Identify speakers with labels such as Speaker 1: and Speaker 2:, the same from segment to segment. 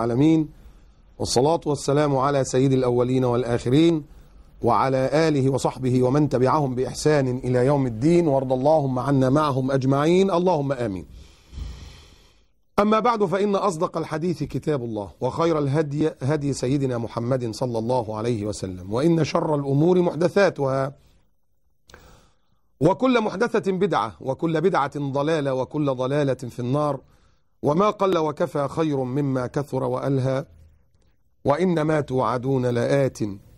Speaker 1: العالمين والصلاة والسلام على سيد الأولين والآخرين وعلى آله وصحبه ومن تبعهم بإحسان إلى يوم الدين وارض اللهم عنا معهم أجمعين اللهم آمين أما بعد فإن أصدق الحديث كتاب الله وخير الهدي هدي سيدنا محمد صلى الله عليه وسلم وإن شر الأمور محدثاتها وكل محدثة بدعة وكل بدعة ضلالة وكل ضلالة في النار وما قل وكفى خير مما كثر وألهى وإنما توعدون لآت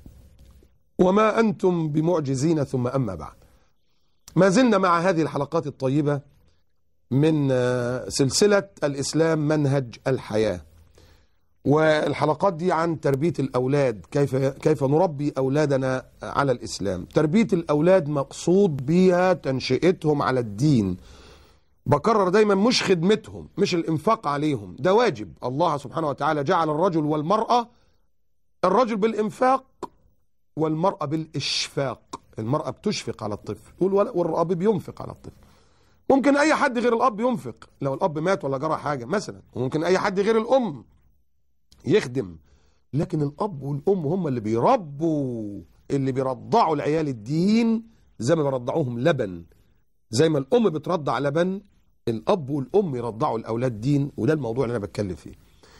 Speaker 1: وما أنتم بمعجزين ثم أما بعد ما زلنا مع هذه الحلقات الطيبة من سلسلة الإسلام منهج الحياة والحلقات دي عن تربية الأولاد كيف, كيف نربي أولادنا على الإسلام تربية الأولاد مقصود بها تنشئتهم على الدين بكرر دايما مش خدمتهم مش الإنفاق عليهم ده واجب الله سبحانه وتعالى جعل الرجل والمرأة الرجل بالإنفاق والمرأة بالإشفاق المرأة بتشفق على الطفل والأب بينفق على الطفل ممكن أي حد غير الأب ينفق لو الأب مات ولا جرى حاجة مثلا وممكن أي حد غير الأم يخدم لكن الأب والأم هم اللي بيربوا اللي بيرضعوا العيال الدين زي ما بيرضعوهم لبن زي ما الأم بترضع لبن الأب والأم يرضعوا الأولاد دين وده الموضوع اللي أنا بتكلم فيه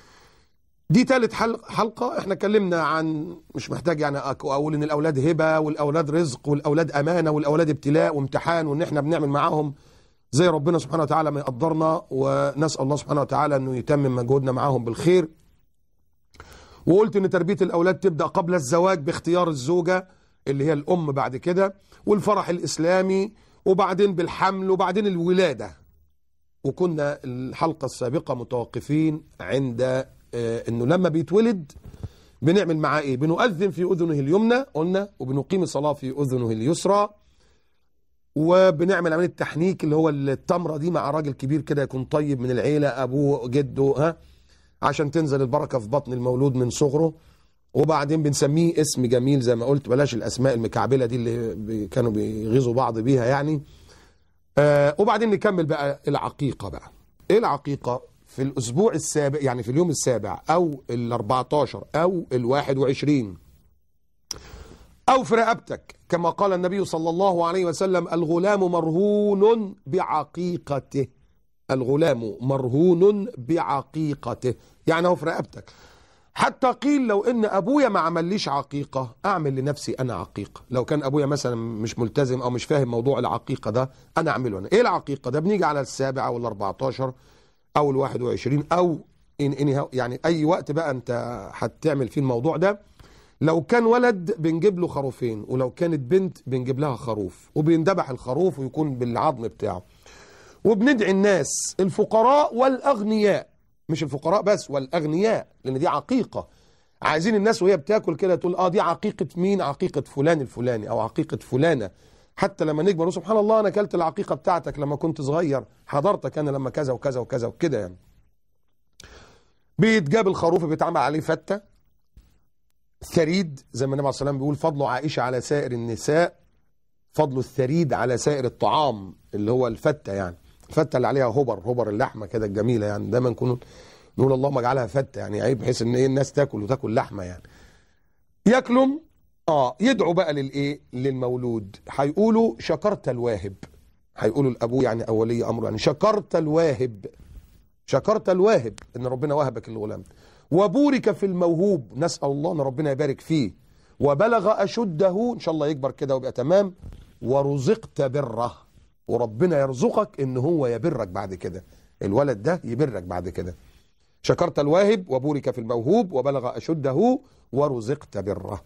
Speaker 1: دي ثالث حلقة احنا اتكلمنا عن مش محتاج يعني اقول ان الاولاد هبة والاولاد رزق والاولاد امانة والاولاد ابتلاء وامتحان وان احنا بنعمل معاهم زي ربنا سبحانه وتعالى ما يقدرنا ونسأل الله سبحانه وتعالى انه يتمم مجهودنا معاهم بالخير وقلت ان تربية الاولاد تبدأ قبل الزواج باختيار الزوجة اللي هي الام بعد كده والفرح الاسلامي وبعدين بالحمل وبعدين الولادة وكنا الحلقة السابقة متوقفين عند انه لما بيتولد بنعمل معاه ايه بنؤذن في اذنه اليمنى قلنا وبنقيم الصلاه في اذنه اليسرى وبنعمل عمليه تحنيك اللي هو التمره دي مع راجل كبير كده يكون طيب من العيله ابوه جده ها عشان تنزل البركه في بطن المولود من صغره وبعدين بنسميه اسم جميل زي ما قلت بلاش الاسماء المكعبله دي اللي كانوا بيغيظوا بعض بيها يعني آه وبعدين نكمل بقى العقيقه بقى ايه العقيقه في الأسبوع السابع يعني في اليوم السابع أو ال 14 أو ال 21 أو في رقبتك كما قال النبي صلى الله عليه وسلم الغلام مرهون بعقيقته الغلام مرهون بعقيقته يعني هو في رقبتك حتى قيل لو ان ابويا ما عمليش عقيقه اعمل لنفسي انا عقيقه لو كان ابويا مثلا مش ملتزم او مش فاهم موضوع العقيقه ده انا اعمله انا ايه العقيقه ده بنيجي على السابع او ال 14 او ال 21 او إن إن يعني اي وقت بقى انت هتعمل فيه الموضوع ده لو كان ولد بنجيب له خروفين ولو كانت بنت بنجيب لها خروف وبيندبح الخروف ويكون بالعظم بتاعه وبندعي الناس الفقراء والاغنياء مش الفقراء بس والاغنياء لان دي عقيقه عايزين الناس وهي بتاكل كده تقول اه دي عقيقه مين عقيقه فلان الفلاني او عقيقه فلانه حتى لما نكبر سبحان الله انا اكلت العقيقه بتاعتك لما كنت صغير حضرتك انا لما كذا وكذا وكذا وكده يعني بيتجاب الخروف بيتعمل عليه فته ثريد زي ما النبي عليه الصلاه والسلام بيقول فضل عائشه على سائر النساء فضل الثريد على سائر الطعام اللي هو الفته يعني الفته اللي عليها هبر هبر اللحمه كده الجميله يعني دايما نكون نقول اللهم اجعلها فته يعني عيب بحيث ان ايه الناس تاكل وتاكل لحمه يعني ياكلوا اه يدعوا بقى للايه للمولود هيقولوا شكرت الواهب هيقولوا الابو يعني اولي امره يعني شكرت الواهب شكرت الواهب ان ربنا وهبك الغلام وبورك في الموهوب نسال الله ان ربنا يبارك فيه وبلغ اشده ان شاء الله يكبر كده ويبقى تمام ورزقت بره وربنا يرزقك ان هو يبرك بعد كده الولد ده يبرك بعد كده شكرت الواهب وبورك في الموهوب وبلغ اشده ورزقت بره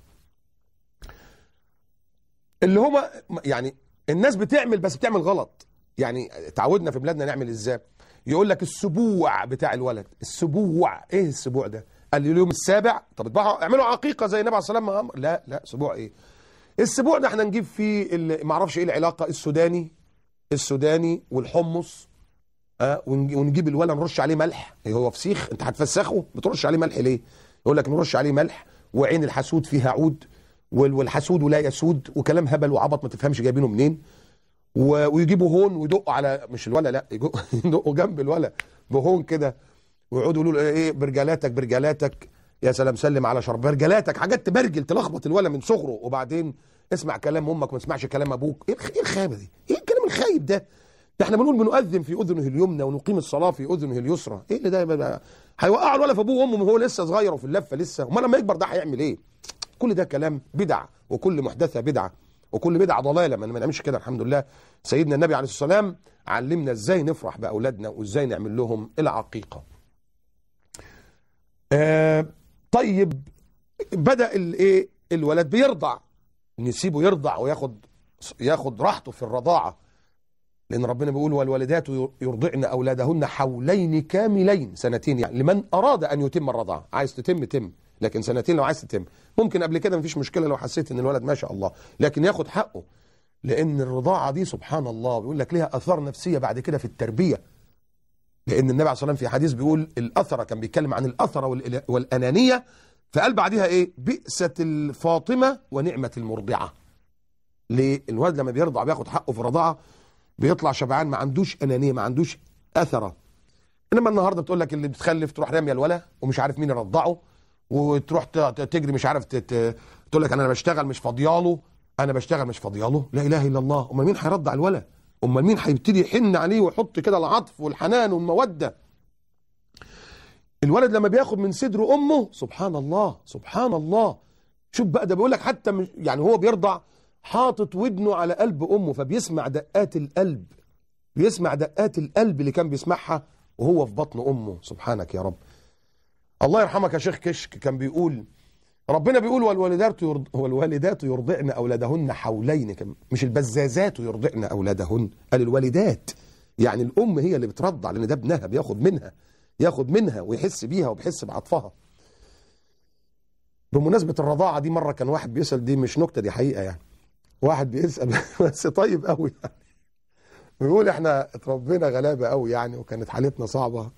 Speaker 1: اللي هما يعني الناس بتعمل بس بتعمل غلط يعني تعودنا في بلادنا نعمل ازاي يقول لك السبوع بتاع الولد السبوع ايه السبوع ده قال لي اليوم السابع طب اذبحوا اعملوا عقيقه زي النبي عليه الصلاه والسلام لا لا سبوع ايه السبوع ده احنا نجيب فيه ما اعرفش ايه العلاقه السوداني السوداني والحمص اه ونجيب الولد نرش عليه ملح هو فسيخ انت هتفسخه بترش عليه ملح ليه يقول لك نرش عليه ملح وعين الحسود فيها عود والحسود لا يسود وكلام هبل وعبط ما تفهمش جايبينه منين ويجيبوا هون ويدقوا على مش الولا لا يدقوا جنب الولا بهون كده ويقعدوا يقولوا له ايه برجلاتك برجلاتك يا سلام سلم على شرب برجلاتك حاجات تبرجل تلخبط الولد من صغره وبعدين اسمع كلام امك وما تسمعش كلام ابوك ايه الخ- إيه الخيبه دي ايه الكلام الخايب ده ده احنا بنقول بنؤذن في اذنه اليمنى ونقيم الصلاه في اذنه اليسرى ايه اللي ده يبقى- هيوقع الولد في ابوه وامه وهو لسه صغير وفي اللفه لسه امال لما يكبر ده هيعمل ايه كل ده كلام بدع وكل محدثه بدعه وكل بدعه ضلاله ما ما نعملش كده الحمد لله سيدنا النبي عليه الصلاه والسلام علمنا ازاي نفرح باولادنا وازاي نعمل لهم العقيقه آه طيب بدا الايه الولد بيرضع نسيبه يرضع وياخد ياخد راحته في الرضاعه لان ربنا بيقول والوالدات يرضعن اولادهن حولين كاملين سنتين يعني لمن اراد ان يتم الرضاعه عايز تتم تم لكن سنتين لو عايز تتم ممكن قبل كده مفيش مشكله لو حسيت ان الولد ما شاء الله لكن ياخد حقه لان الرضاعه دي سبحان الله بيقول لك ليها اثار نفسيه بعد كده في التربيه لان النبي عليه الصلاه والسلام في حديث بيقول الاثره كان بيتكلم عن الاثره والإل- والانانيه فقال بعدها ايه بئست الفاطمه ونعمه المرضعه ليه الولد لما بيرضع بياخد حقه في الرضاعه بيطلع شبعان ما عندوش انانيه ما عندوش اثره انما النهارده بتقول لك اللي بتخلف تروح راميه الولا ومش عارف مين يرضعه وتروح ت- ت- تجري مش عارف تت... تقول لك انا بشتغل مش فاضياله انا بشتغل مش فاضياله لا اله الا الله امال مين هيرضع الولا امال مين هيبتدي يحن عليه ويحط كده العطف والحنان والموده الولد لما بياخد من صدر امه سبحان الله سبحان الله شوف بقى ده بيقول لك حتى مش يعني هو بيرضع حاطط ودنه على قلب امه فبيسمع دقات القلب بيسمع دقات القلب اللي كان بيسمعها وهو في بطن امه سبحانك يا رب الله يرحمك يا شيخ كشك كان بيقول ربنا بيقول والوالدات يرض... والوالدات يرضعن اولادهن حولين كم... مش البزازات يرضعن اولادهن قال الوالدات يعني الام هي اللي بترضع لان ده ابنها بياخد منها ياخد منها ويحس بيها وبيحس بعطفها بمناسبة الرضاعة دي مرة كان واحد بيسأل دي مش نكتة دي حقيقة يعني واحد بيسأل بس طيب قوي يعني بيقول احنا اتربينا غلابة قوي يعني وكانت حالتنا صعبة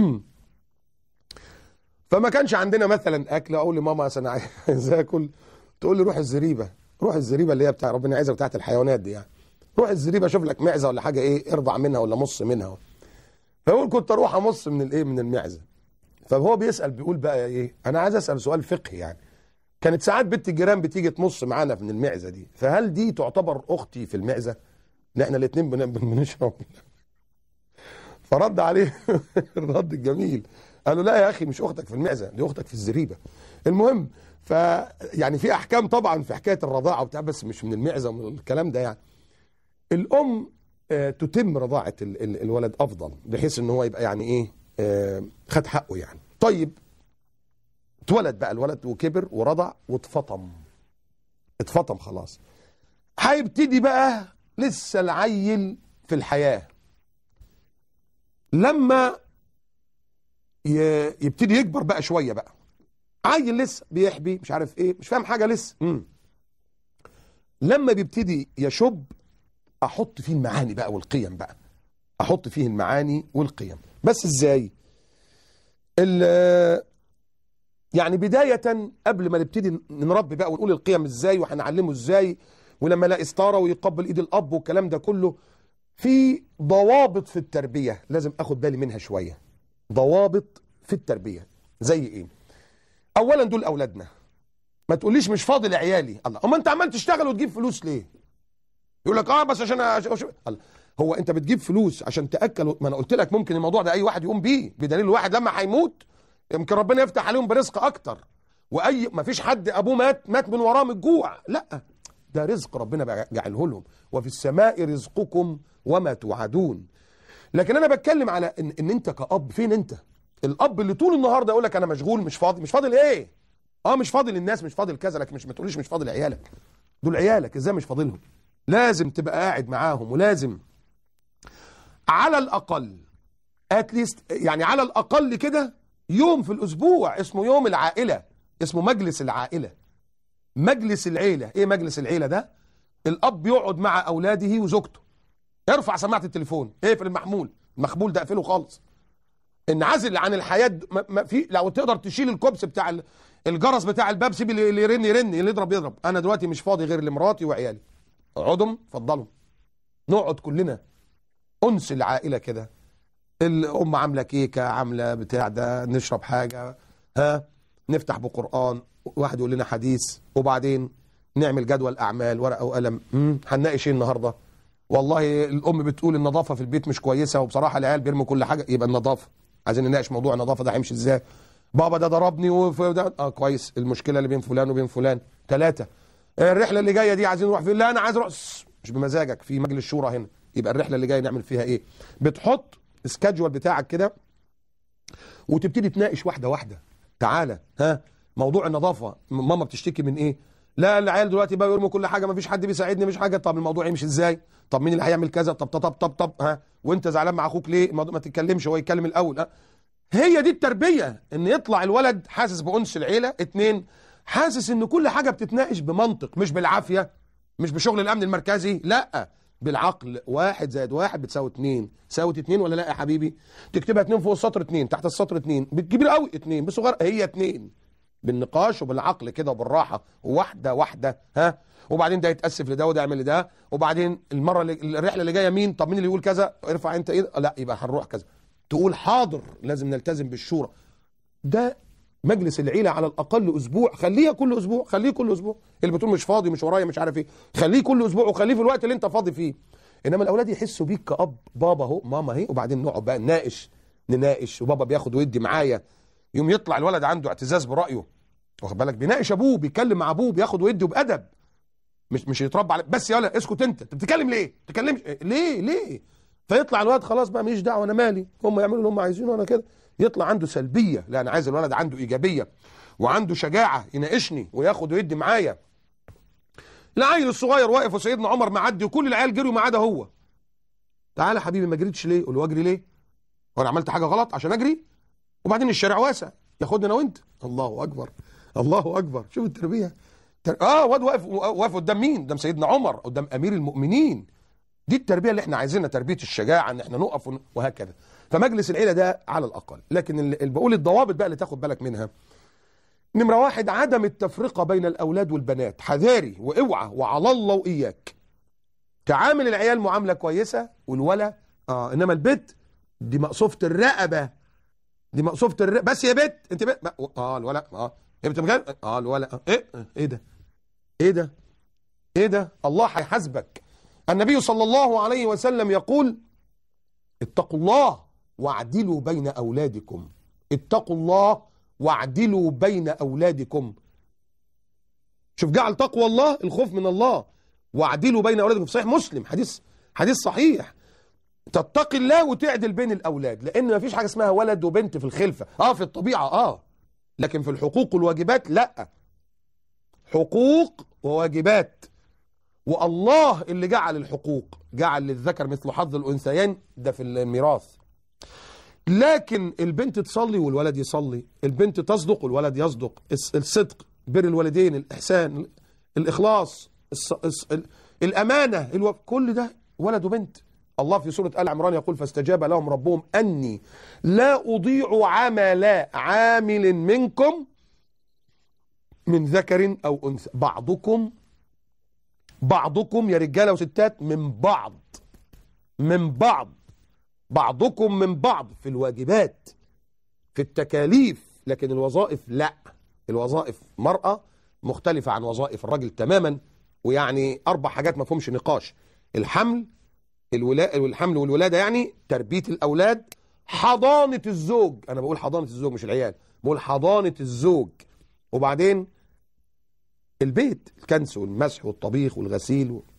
Speaker 1: فما كانش عندنا مثلا اكل اقول لماما أصل انا عايز اكل تقول لي روح الزريبه روح الزريبه اللي هي بتاع ربنا يعزها بتاعت الحيوانات دي يعني روح الزريبه شوف لك معزه ولا حاجه ايه ارضع منها ولا مص منها فيقول كنت اروح امص من الايه من المعزه فهو بيسال بيقول بقى ايه انا عايز اسال سؤال فقهي يعني كانت ساعات بنت الجيران بتيجي تمص معانا من المعزه دي فهل دي تعتبر اختي في المعزه ان احنا الاثنين بنشرب فرد عليه الرد الجميل قالوا لا يا اخي مش اختك في المعزه دي اختك في الزريبه المهم ف يعني في احكام طبعا في حكايه الرضاعه وبتاع بس مش من المعزه ومن الكلام ده يعني الام آه، تتم رضاعه ال- ال- الولد افضل بحيث ان هو يبقى يعني ايه آه، خد حقه يعني طيب اتولد بقى الولد وكبر ورضع واتفطم اتفطم خلاص هيبتدي بقى لسه العيل في الحياه لما ي- يبتدي يكبر بقى شويه بقى عيل لسه بيحبي مش عارف ايه مش فاهم حاجه لسه مم. لما بيبتدي يشب احط فيه المعاني بقى والقيم بقى احط فيه المعاني والقيم بس ازاي ال- يعني بداية قبل ما نبتدي نربي بقى ونقول القيم ازاي وهنعلمه ازاي ولما الاقي ستاره ويقبل ايد الاب والكلام ده كله في ضوابط في التربية لازم اخد بالي منها شوية ضوابط في التربية زي ايه اولا دول اولادنا ما تقوليش مش فاضي لعيالي الله اما انت عمال تشتغل وتجيب فلوس ليه يقول لك اه بس عشان عشان- عشان- الله هو انت بتجيب فلوس عشان تاكل ما انا قلت لك ممكن الموضوع ده اي واحد يقوم بيه بدليل الواحد لما هيموت يمكن ربنا يفتح عليهم برزق اكتر واي ما فيش حد ابوه مات مات من وراه من الجوع لا ده رزق ربنا بقى جعله لهم وفي السماء رزقكم وما توعدون لكن انا بتكلم على ان, إن انت كاب فين انت الاب اللي طول النهار ده يقول لك انا مشغول مش فاضي مش فاضي لايه اه مش فاضي للناس مش فاضي لكذا لكن مش ما تقوليش مش فاضي لعيالك دول عيالك ازاي مش فاضلهم لازم تبقى قاعد معاهم ولازم على الاقل اتليست يعني على الاقل كده يوم في الاسبوع اسمه يوم العائله اسمه مجلس العائله مجلس العيله ايه مجلس العيله ده الاب يقعد مع اولاده وزوجته ارفع سماعه التليفون اقفل المحمول المخبول ده اقفله خالص انعزل عن الحياه د- ما ما في لو تقدر تشيل الكوبس بتاع ال- الجرس بتاع الباب سيب اللي اللي يرن يرن اللي يضرب يضرب انا دلوقتي مش فاضي غير لمراتي وعيالي اقعدهم اتفضلوا نقعد كلنا انس العائله كده الام عامله كيكه عامله بتاع ده نشرب حاجه ها نفتح بقران واحد يقول لنا حديث وبعدين نعمل جدول اعمال ورقه وقلم مم، هنناقش ايه النهارده والله الام بتقول النظافه في البيت مش كويسه وبصراحه العيال بيرموا كل حاجه يبقى النظافه عايزين نناقش موضوع النظافه ده هيمشي ازاي بابا ده ضربني وده اه كويس المشكله اللي بين فلان وبين فلان ثلاثه الرحله اللي جايه دي عايزين نروح فين لا انا عايز اروح سس، مش بمزاجك في مجلس شورى هنا يبقى الرحله اللي جايه نعمل فيها ايه بتحط سكادجول بتاعك كده وتبتدي تناقش واحده واحده تعالى ها موضوع النظافه م- ماما بتشتكي من ايه لا العيال دلوقتي بقى يرموا كل حاجه ما فيش حد بيساعدني مفيش حاجه طب الموضوع يمشي ازاي طب مين اللي هيعمل كذا طب طب طب طب, طب ها وانت زعلان مع اخوك ليه الموضوع ما تتكلمش هو يتكلم الاول ها هي دي التربيه ان يطلع الولد حاسس بانس العيله اتنين حاسس ان كل حاجه بتتناقش بمنطق مش بالعافيه مش بشغل الامن المركزي لا بالعقل واحد زائد واحد بتساوي اتنين ساوت اتنين ولا لا يا حبيبي تكتبها اتنين فوق السطر اتنين تحت السطر اتنين بالكبير قوي اتنين بصغر هي اتنين بالنقاش وبالعقل كده وبالراحه واحده واحده ها وبعدين ده يتاسف لده وده يعمل لده وبعدين المره اللي الرحله اللي جايه مين طب مين اللي يقول كذا ارفع انت ايه لا يبقى هنروح كذا تقول حاضر لازم نلتزم بالشورى ده مجلس العيله على الاقل اسبوع خليها كل اسبوع خليه كل اسبوع اللي بتقول مش فاضي مش ورايا مش عارف ايه خليه كل اسبوع وخليه في الوقت اللي انت فاضي فيه انما الاولاد يحسوا بيك كاب بابا اهو ماما اهي وبعدين نقعد بقى نناقش نناقش وبابا بياخد ويدي معايا يوم يطلع الولد عنده اعتزاز برايه واخد بالك بيناقش ابوه بيتكلم مع ابوه بياخد ويدي وبادب مش مش يتربى على بس يلا اسكت انت انت بتتكلم ليه؟ تتكلمش ليه ليه؟ فيطلع الولد خلاص بقى ماليش دعوه انا مالي هم يعملوا اللي هم عايزينه وانا كده يطلع عنده سلبيه لا انا عايز الولد عنده ايجابيه وعنده شجاعه يناقشني وياخد ويدي معايا العيل الصغير واقف وسيدنا عمر معدي وكل العيال جروا ما عدا هو تعالى يا حبيبي ما جريتش ليه؟ قول له اجري ليه؟ وانا عملت حاجه غلط عشان اجري؟ وبعدين الشارع واسع ياخدني انا وانت الله اكبر الله اكبر شوف التربيه تر... اه واد واقف واقف قدام مين؟ قدام سيدنا عمر قدام امير المؤمنين دي التربيه اللي احنا عايزينها تربيه الشجاعه ان احنا نقف ون... وهكذا فمجلس العيله ده على الاقل لكن اللي بقول الضوابط بقى اللي تاخد بالك منها نمره واحد عدم التفرقه بين الاولاد والبنات حذاري واوعى وعلى الله واياك تعامل العيال معامله كويسه والولا اه انما البت دي مقصوفه الرقبه دي مقصوفه الرقبه بس يا بت انت بت اه الولا اه هي بتبقى اه الولا آه. ايه ايه ده ايه ده ايه ده الله هيحاسبك النبي صلى الله عليه وسلم يقول اتقوا الله واعدلوا بين اولادكم اتقوا الله واعدلوا بين اولادكم شوف جعل تقوى الله الخوف من الله واعدلوا بين اولادكم في صحيح مسلم حديث حديث صحيح تتقي الله وتعدل بين الاولاد لان ما فيش حاجه اسمها ولد وبنت في الخلفه اه في الطبيعه اه لكن في الحقوق والواجبات لا حقوق وواجبات والله اللي جعل الحقوق جعل للذكر مثل حظ الانثيين ده في الميراث لكن البنت تصلي والولد يصلي البنت تصدق والولد يصدق الصدق بر الوالدين الاحسان الاخلاص الص... الص... الامانه الو... كل ده ولد وبنت الله في سورة آل عمران يقول فاستجاب لهم ربهم أني لا أضيع عمل عامل منكم من ذكر أو أنثى بعضكم بعضكم يا رجالة وستات من بعض من بعض بعضكم من بعض في الواجبات في التكاليف لكن الوظائف لا الوظائف مرأة مختلفة عن وظائف الرجل تماما ويعني أربع حاجات ما فيهمش نقاش الحمل الولا... الحمل والولادة يعني تربية الأولاد حضانة الزوج أنا بقول حضانة الزوج مش العيال بقول حضانة الزوج وبعدين البيت الكنس والمسح والطبيخ والغسيل و...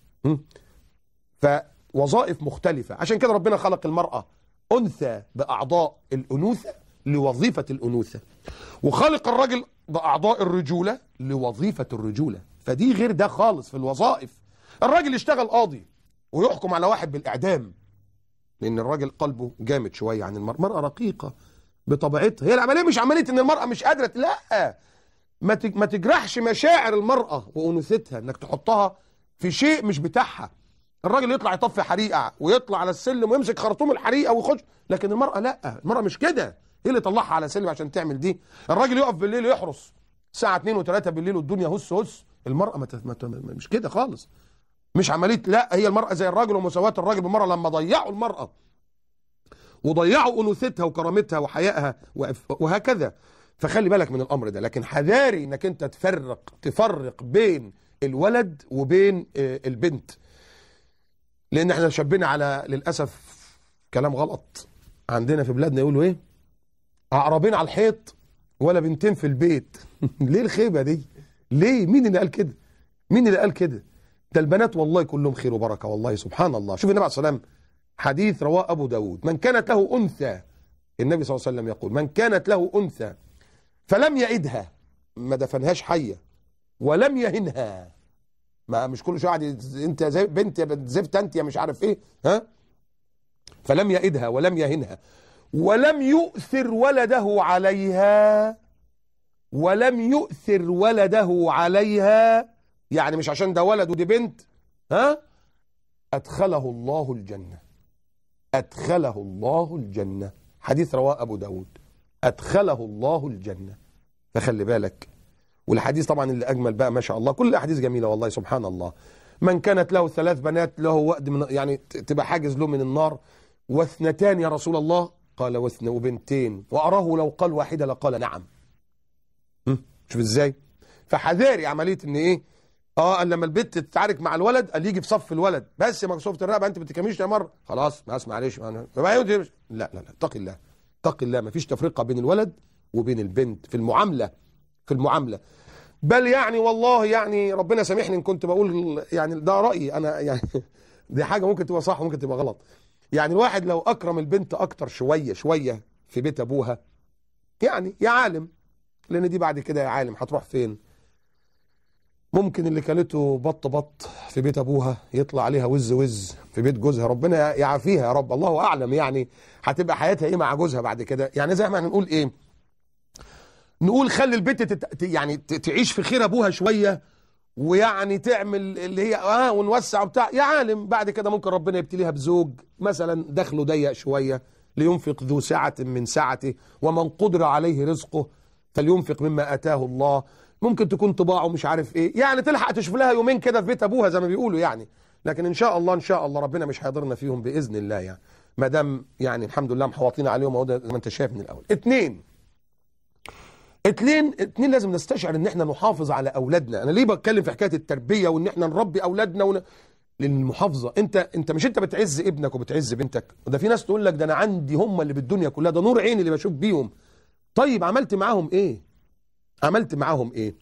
Speaker 1: فوظائف مختلفة عشان كده ربنا خلق المرأة أنثى بأعضاء الأنوثة لوظيفة الأنوثة وخلق الرجل بأعضاء الرجولة لوظيفة الرجولة فدي غير ده خالص في الوظائف الراجل يشتغل قاضي ويحكم على واحد بالإعدام لأن الراجل قلبه جامد شوية عن المرأة مرأة رقيقة بطبيعتها هي العملية مش عملية إن المرأة مش قادرة لا ما ما تجرحش مشاعر المرأة وأنوثتها إنك تحطها في شيء مش بتاعها الراجل يطلع يطفي حريقة ويطلع على السلم ويمسك خرطوم الحريقة ويخش لكن المرأة لا المرأة مش كده ايه اللي طلعها على سلم عشان تعمل دي الراجل يقف بالليل يحرس الساعة 2 و3 بالليل والدنيا هس هس المرأة ما ت... ما ت... مش كده خالص مش عمليه لا هي المراه زي الراجل ومساواه الراجل بالمراه لما ضيعوا المراه وضيعوا انوثتها وكرامتها وحيائها وإف- وهكذا فخلي بالك من الامر ده لكن حذاري انك انت تفرق تفرق بين الولد وبين آه، البنت لان احنا شبنا على للاسف كلام غلط عندنا في بلادنا يقولوا ايه عقربين على الحيط ولا بنتين في البيت ليه الخيبه دي ليه مين اللي قال كده مين اللي قال كده ده البنات والله كلهم خير وبركه والله سبحان الله شوف النبي عليه الصلاه والسلام حديث رواه ابو داود من كانت له انثى النبي صلى الله عليه وسلم يقول من كانت له انثى فلم يئدها ما دفنهاش حيه ولم يهنها ما مش كل شويه قاعد يز- انت زي بنت يا بنت زفت انت يا مش عارف ايه ها فلم يئدها ولم يهنها ولم يؤثر ولده عليها ولم يؤثر ولده عليها يعني مش عشان ده ولد ودي بنت ها أدخله الله الجنة أدخله الله الجنة حديث رواه أبو داود أدخله الله الجنة فخلي بالك والحديث طبعا اللي أجمل بقى ما شاء الله كل الأحاديث جميلة والله سبحان الله من كانت له ثلاث بنات له وقت من يعني ت- تبقى حاجز له من النار واثنتان يا رسول الله قال واثنة وبنتين وأراه لو قال واحدة لقال نعم هم؟ شوف ازاي فحذاري عملية ان ايه اه قال لما البت تتعارك مع الولد قال يجي في صف الولد بس يا مكسوفة الرقبه انت ما بتكملش يا مره خلاص بس معلش ما أنا- ما يقعد- لا لا لا اتقي الله اتقي الله ما فيش تفرقه بين الولد وبين البنت في المعامله في المعامله بل يعني والله يعني ربنا سامحني ان كنت بقول يعني ده رايي انا يعني دي حاجه ممكن تبقى صح وممكن تبقى غلط يعني الواحد لو اكرم البنت اكتر شويه شويه في بيت ابوها يعني يا عالم لان دي بعد كده يا عالم هتروح فين ممكن اللي كلته بط بط في بيت ابوها يطلع عليها وز وز في بيت جوزها ربنا يعافيها يا رب الله اعلم يعني هتبقى حياتها ايه مع جوزها بعد كده يعني زي ما احنا نقول ايه نقول خلي البنت تت... يعني ت- تعيش في خير ابوها شويه ويعني تعمل اللي هي اه ونوسع وبتاع يا عالم بعد كده ممكن ربنا يبتليها بزوج مثلا دخله ضيق شويه لينفق ذو سعة من سعته ومن قدر عليه رزقه فلينفق مما اتاه الله ممكن تكون طباعه مش عارف ايه يعني تلحق تشوف لها يومين كده في بيت ابوها زي ما بيقولوا يعني لكن ان شاء الله ان شاء الله ربنا مش هيضرنا فيهم باذن الله يعني ما دام يعني الحمد لله محوطين عليهم اهو ده زي ما انت شايف من الاول اتنين اتنين اتنين لازم نستشعر ان احنا نحافظ على اولادنا انا ليه بتكلم في حكايه التربيه وان احنا نربي اولادنا ون... للمحافظه انت انت مش انت بتعز ابنك وبتعز بنتك وده في ناس تقول لك ده انا عندي هم اللي بالدنيا كلها ده نور عيني اللي بشوف بيهم طيب عملت معاهم ايه عملت معاهم ايه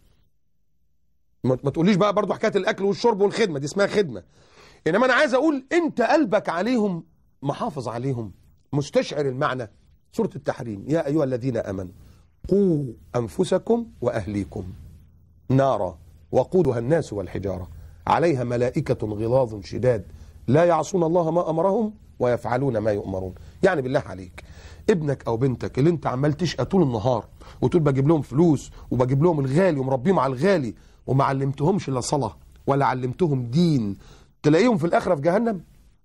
Speaker 1: ما ما تقوليش بقى برضو حكايه الاكل والشرب والخدمه دي اسمها خدمه انما انا عايز اقول انت قلبك عليهم محافظ عليهم مستشعر المعنى سوره التحريم يا ايها الذين امنوا قوا انفسكم واهليكم نارا وقودها الناس والحجاره عليها ملائكه غلاظ شداد لا يعصون الله ما امرهم ويفعلون ما يؤمرون يعني بالله عليك ابنك او بنتك اللي انت عمال تشقى طول النهار وتقول بجيب لهم فلوس وبجيب لهم الغالي ومربيهم على الغالي وما علمتهمش الا صلاه ولا علمتهم دين تلاقيهم في الاخره في جهنم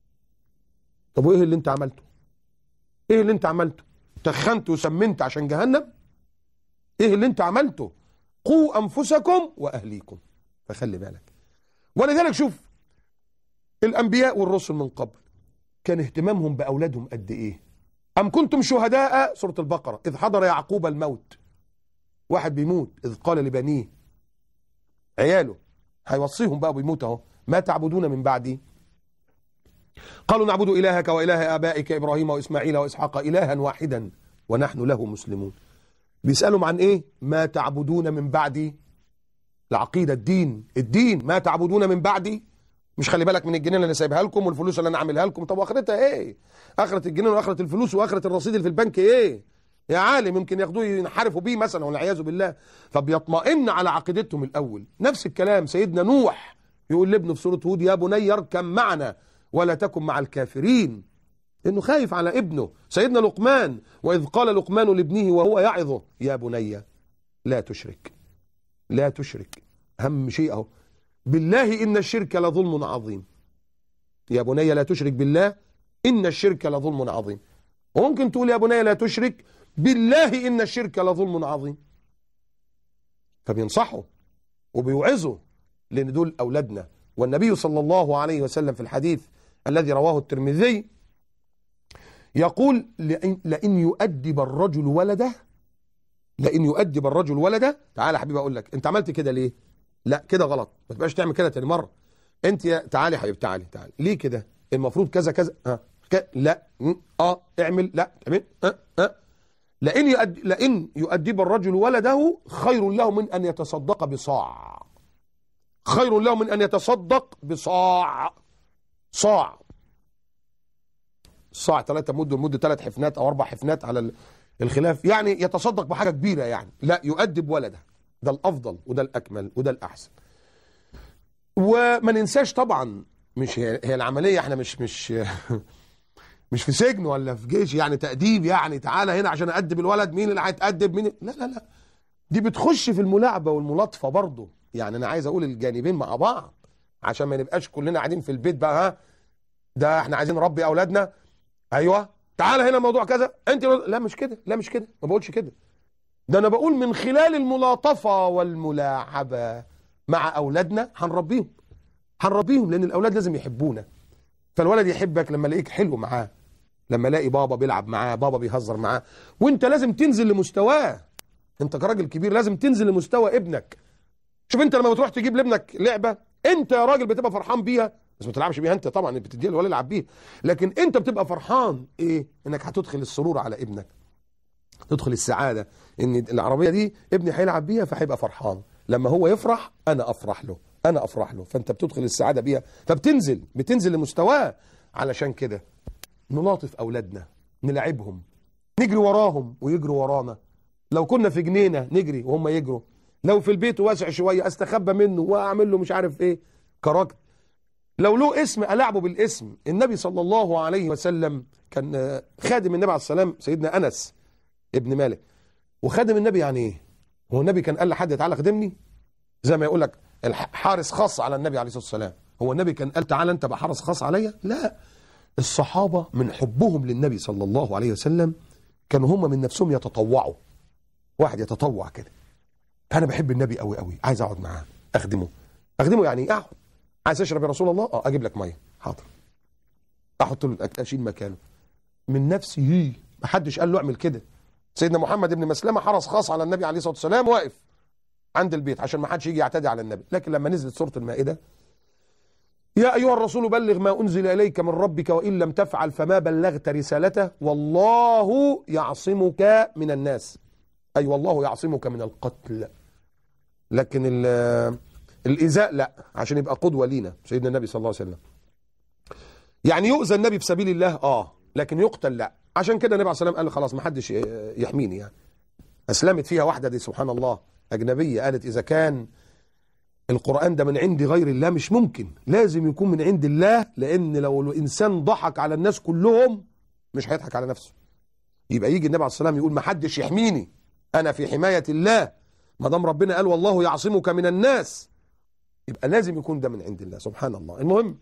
Speaker 1: طب وايه اللي انت عملته ايه اللي انت عملته تخنت وسمنت عشان جهنم ايه اللي انت عملته قوا انفسكم واهليكم فخلي بالك ولذلك شوف الانبياء والرسل من قبل كان اهتمامهم باولادهم قد ايه ام كنتم شهداء سوره البقره اذ حضر يعقوب الموت واحد بيموت اذ قال لبنيه عياله هيوصيهم بقى بيموت اهو ما تعبدون من بعدي قالوا نعبد الهك واله ابائك ابراهيم واسماعيل واسحاق الها واحدا ونحن له مسلمون بيسالهم عن ايه ما تعبدون من بعدي العقيده الدين الدين ما تعبدون من بعدي مش خلي بالك من الجنين اللي انا سايبها لكم والفلوس اللي انا عاملها لكم طب واخرتها ايه اخره الجنين واخره الفلوس واخره الرصيد اللي في البنك ايه يا عالم يمكن ياخدوه ينحرفوا بيه مثلا والعياذ بالله فبيطمئن على عقيدتهم الاول نفس الكلام سيدنا نوح يقول لابنه في سوره هود يا بني اركب معنا ولا تكن مع الكافرين انه خايف على ابنه سيدنا لقمان واذ قال لقمان لابنه وهو يعظه يا بني لا تشرك لا تشرك اهم شيء اهو بالله ان الشرك لظلم عظيم يا بني لا تشرك بالله ان الشرك لظلم عظيم وممكن تقول يا بني لا تشرك بالله ان الشرك لظلم عظيم فبينصحوا وبيوعظوا لان دول اولادنا والنبي صلى الله عليه وسلم في الحديث الذي رواه الترمذي يقول لئن, لئن يؤدب الرجل ولده لئن يؤدب الرجل ولده تعالى يا حبيبي اقول لك انت عملت كده ليه لا كده غلط ما تبقاش تعمل كده تاني مره انت يا تعالي يا حبيبي تعالي تعالي ليه كده المفروض كذا كذا ها ك... لا م- اه اعمل لا تعمل اه اه لئن يؤد... لئن يؤدب الرجل ولده خير له من ان يتصدق بصاع خير له من ان يتصدق بصاع صاع صاع ثلاثة مد والمد ثلاث حفنات او اربع حفنات على ال- الخلاف يعني يتصدق بحاجه كبيره يعني لا يؤدب ولده ده الافضل وده الاكمل وده الاحسن وما ننساش طبعا مش هي, هي العمليه احنا مش مش مش في سجن ولا في جيش يعني تأديب يعني تعالى هنا عشان أدب الولد مين اللي هيتأدب مين لا لا لا دي بتخش في الملاعبة والملاطفة برضه يعني أنا عايز أقول الجانبين مع بعض عشان ما نبقاش كلنا قاعدين في البيت بقى ها ده احنا عايزين نربي أولادنا أيوه تعالى هنا موضوع كذا أنت لا مش كده لا مش كده ما بقولش كده ده أنا بقول من خلال الملاطفة والملاعبة مع أولادنا هنربيهم هنربيهم لأن الأولاد لازم يحبونا فالولد يحبك لما يلاقيك حلو معاه لما الاقي بابا بيلعب معاه بابا بيهزر معاه وانت لازم تنزل لمستواه انت كراجل كبير لازم تنزل لمستوى ابنك شوف انت لما بتروح تجيب لابنك لعبه انت يا راجل بتبقى فرحان بيها بس ما تلعبش بيها انت طبعا بتديها الولد يلعب بيها لكن انت بتبقى فرحان ايه انك هتدخل السرور على ابنك تدخل السعاده ان العربيه دي ابني هيلعب بيها فهيبقى فرحان لما هو يفرح انا افرح له انا افرح له فانت بتدخل السعاده بيها فبتنزل بتنزل لمستواه علشان كده نلاطف اولادنا نلعبهم نجري وراهم ويجروا ورانا لو كنا في جنينه نجري وهم يجروا لو في البيت واسع شويه استخبى منه واعمل له مش عارف ايه كراجل لو له اسم العبه بالاسم النبي صلى الله عليه وسلم كان آه، خادم النبي عليه السلام سيدنا انس ابن مالك وخادم النبي يعني ايه هو النبي كان قال لحد تعالى خدمني زي ما يقول لك الح- حارس خاص على النبي عليه الصلاه والسلام هو النبي كان قال تعالى انت بقى حارس خاص عليا لا الصحابه من حبهم للنبي صلى الله عليه وسلم كانوا هم من نفسهم يتطوعوا واحد يتطوع كده انا بحب النبي قوي قوي عايز اقعد معاه اخدمه اخدمه يعني ايه اقعد عايز اشرب يا رسول الله اه اجيب لك ميه حاضر احط له الأكل، اشيل مكانه من نفسي هي محدش قال له اعمل كده سيدنا محمد بن مسلمه حرس خاص على النبي عليه الصلاه والسلام واقف عند البيت عشان ما حدش يجي يعتدي على النبي لكن لما نزلت سوره المائده يا ايها الرسول بلغ ما انزل اليك من ربك وان لم تفعل فما بلغت رسالته والله يعصمك من الناس اي والله يعصمك من القتل لكن ال- الايذاء لا عشان يبقى قدوه لينا سيدنا النبي صلى الله عليه وسلم يعني يؤذى النبي في سبيل الله اه لكن يقتل لا عشان كده النبي عليه الصلاه والسلام قال خلاص ما حدش يحميني يعني اسلمت فيها واحده دي سبحان الله اجنبيه قالت اذا كان القران ده من عند غير الله مش ممكن لازم يكون من عند الله لان لو الانسان ضحك على الناس كلهم مش هيضحك على نفسه يبقى يجي النبي عليه الصلاه والسلام يقول ما حدش يحميني انا في حمايه الله ما دام ربنا قال والله يعصمك من الناس يبقى لازم يكون ده من عند الله سبحان الله المهم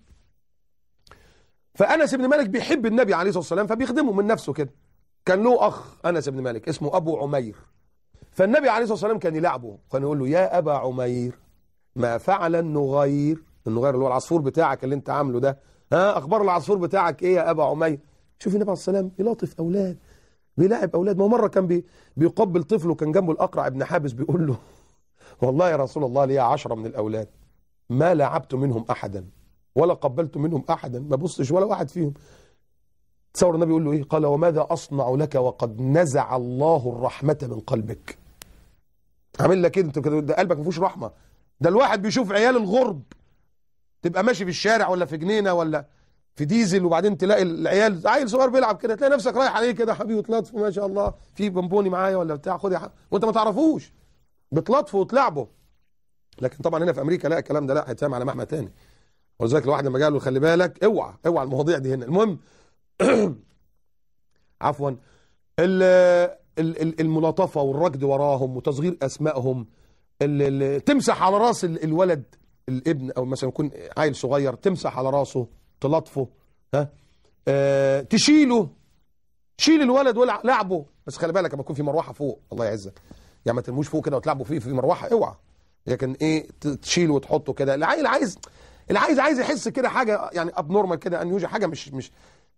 Speaker 1: فانس بن مالك بيحب النبي عليه الصلاه والسلام فبيخدمه من نفسه كده كان له اخ انس بن مالك اسمه ابو عمير فالنبي عليه الصلاه والسلام كان يلعبه كان يقول له يا ابا عمير ما فعل النغير النغير اللي هو العصفور بتاعك اللي انت عامله ده ها اخبار العصفور بتاعك ايه يا ابا عمير شوف النبي عليه الصلاه والسلام يلاطف اولاد بيلاعب اولاد ما هو مره كان بي بيقبل طفله كان جنبه الاقرع ابن حابس بيقول له والله يا رسول الله لي عشرة من الاولاد ما لعبت منهم احدا ولا قبلت منهم احدا ما بصش ولا واحد فيهم تصور النبي يقول له ايه قال وماذا اصنع لك وقد نزع الله الرحمه من قلبك عامل لك إيه؟ انت كده ده قلبك ما فيهوش رحمه ده الواحد بيشوف عيال الغرب تبقى ماشي في الشارع ولا في جنينه ولا في ديزل وبعدين تلاقي العيال عيل صغير بيلعب كده تلاقي نفسك رايح عليه كده حبيبي تلطف ما شاء الله في بونبوني معايا ولا بتاع خد يا حبيبي وانت ما تعرفوش بتلطفه وتلعبه لكن طبعا هنا في امريكا لا الكلام ده لا هيتفهم على محمى تاني ولذلك الواحد لما قال له خلي بالك اوعى اوعى المواضيع دي هنا المهم عفوا ال- ال- ال- الملاطفه والركض وراهم وتصغير اسمائهم ال- ال- تمسح على راس ال- الولد الابن او مثلا يكون عيل صغير تمسح على راسه تلطفه ها آه تشيله شيل الولد ولعبه بس خلي بالك لما يكون في مروحه فوق الله يعزك يعني ما ترموش فوق كده وتلعبوا فيه في مروحه اوعى لكن ايه ت- تشيله وتحطه كده العيل عايز العايز عايز يحس كده حاجه يعني اب نورمال كده ان يوجد حاجه مش مش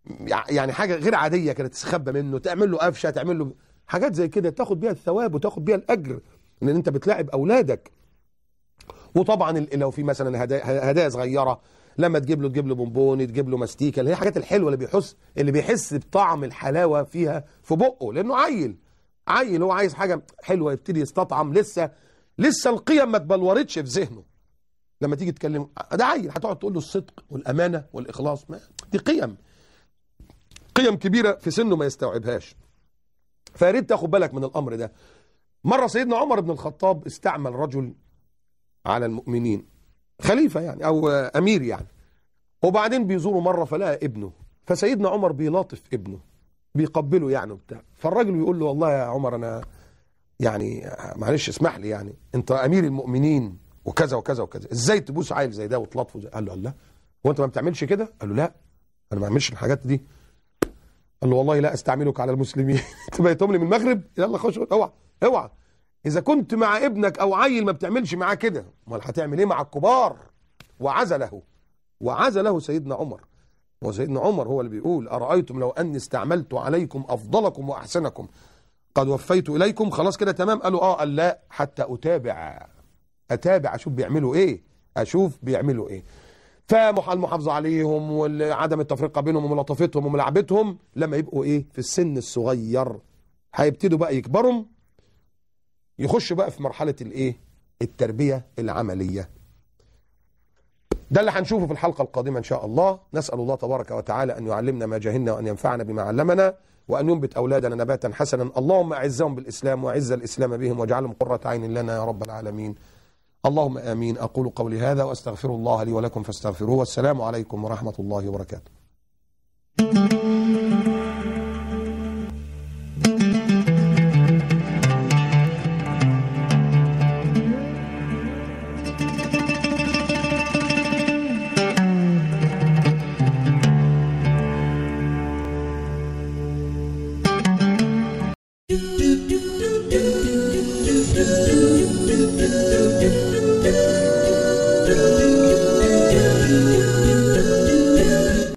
Speaker 1: يعني حاجه غير عاديه كده تستخبى منه تعمل له قفشه تعمل له حاجات زي كده تاخد بيها الثواب وتاخد بيها الاجر لان انت بتلاعب اولادك وطبعا ال- لو في مثلا هدايا هدايا صغيره لما تجيب له تجيب له بونبوني تجيب له ماستيكه اللي هي الحاجات الحلوه اللي بيحس اللي بيحس بطعم الحلاوه فيها في بقه لانه عيل عيل هو عايز حاجه حلوه يبتدي يستطعم لسه لسه القيم ما اتبلورتش في ذهنه لما تيجي تكلم ده عيل هتقعد تقول له الصدق والامانه والاخلاص ما دي قيم قيم كبيره في سنه ما يستوعبهاش فيا ريت تاخد بالك من الامر ده مره سيدنا عمر بن الخطاب استعمل رجل على المؤمنين خليفه يعني او امير يعني وبعدين بيزوروا مره فلقى ابنه فسيدنا عمر بيلاطف ابنه بيقبله يعني وبتاع فالراجل يقول له والله يا عمر انا يعني معلش اسمح لي يعني انت امير المؤمنين وكذا وكذا وكذا ازاي تبوس عيل زي ده وتلطفه زي قال له الله هو انت ما بتعملش كده قال له لا انا ما بعملش الحاجات دي قال له والله لا استعملك على المسلمين انت بقيتهم لي من المغرب يلا خش اوعى اوعى اذا كنت مع ابنك او عيل ما بتعملش معاه كده امال هتعمل ايه مع الكبار وعزله وعزله سيدنا عمر وسيدنا عمر هو اللي بيقول ارايتم لو اني استعملت عليكم افضلكم واحسنكم قد وفيت اليكم خلاص كده تمام قالوا اه قال لا حتى اتابع اتابع اشوف بيعملوا ايه اشوف بيعملوا ايه فالمحافظه عليهم وعدم التفرقه بينهم وملاطفتهم وملاعبتهم لما يبقوا ايه في السن الصغير هيبتدوا بقى يكبروا يخشوا بقى في مرحله الايه التربيه العمليه ده اللي هنشوفه في الحلقه القادمه ان شاء الله نسال الله تبارك وتعالى ان يعلمنا ما جهلنا وان ينفعنا بما علمنا وان ينبت اولادنا نباتا حسنا اللهم اعزهم بالاسلام واعز الاسلام بهم واجعلهم قره عين لنا يا رب العالمين اللهم امين اقول قولي هذا واستغفر الله لي ولكم فاستغفروه والسلام عليكم ورحمه الله وبركاته